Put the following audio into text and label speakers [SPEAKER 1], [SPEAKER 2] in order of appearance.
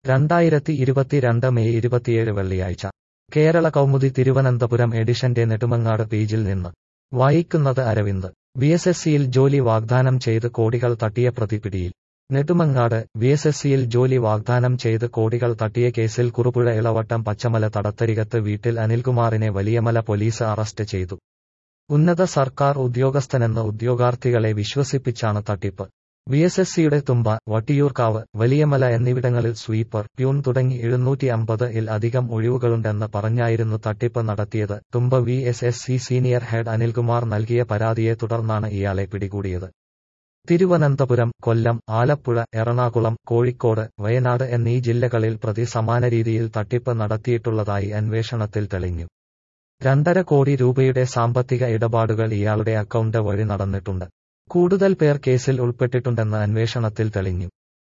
[SPEAKER 1] രണ്ടായിരത്തി ഇരുപത്തിരണ്ട് മെയ് ഇരുപത്തിയേഴ് വെള്ളിയാഴ്ച കേരള കൗമുദി തിരുവനന്തപുരം എഡിഷന്റെ നെടുമങ്ങാട് പേജിൽ നിന്ന് വായിക്കുന്നത് അരവിന്ദ് വി എസ് എസ് സിയിൽ ജോലി വാഗ്ദാനം ചെയ്ത് കോടികൾ തട്ടിയ പ്രതി പിടിയിൽ നെടുമങ്ങാട് വി എസ് എസ് സിയിൽ ജോലി വാഗ്ദാനം ചെയ്ത് കോടികൾ തട്ടിയ കേസിൽ കുറുപുഴ ഇളവട്ടം പച്ചമല തടത്തരികത്ത് വീട്ടിൽ അനിൽകുമാറിനെ വലിയമല പോലീസ് അറസ്റ്റ് ചെയ്തു ഉന്നത സർക്കാർ ഉദ്യോഗസ്ഥനെന്ന് ഉദ്യോഗാർത്ഥികളെ വിശ്വസിപ്പിച്ചാണ് തട്ടിപ്പ് വി എസ് എസ് സിയുടെ തുമ്പ വട്ടിയൂർക്കാവ് വലിയമല എന്നിവിടങ്ങളിൽ സ്വീപ്പർ പ്യൂൺ തുടങ്ങി എഴുന്നൂറ്റി അമ്പത് ഇൽ അധികം ഒഴിവുകളുണ്ടെന്ന് പറഞ്ഞായിരുന്നു തട്ടിപ്പ് നടത്തിയത് Thumba V S S C senior head Anilkumar നൽകിയ പരാതിയെ തുടർന്നാണ് ഇയാളെ പിടികൂടിയത് തിരുവനന്തപുരം കൊല്ലം ആലപ്പുഴ എറണാകുളം കോഴിക്കോട് വയനാട് എന്നീ ജില്ലകളിൽ പ്രതി സമാന രീതിയിൽ തട്ടിപ്പ് നടത്തിയിട്ടുള്ളതായി അന്വേഷണത്തിൽ തെളിഞ്ഞു രണ്ടര കോടി രൂപയുടെ സാമ്പത്തിക ഇടപാടുകൾ ഇയാളുടെ അക്കൗണ്ട് വഴി നടന്നിട്ടുണ്ട് കൂടുതൽ പേർ കേസിൽ ഉൾപ്പെട്ടിട്ടുണ്ടെന്ന് അന്വേഷണത്തിൽ തെളിഞ്ഞു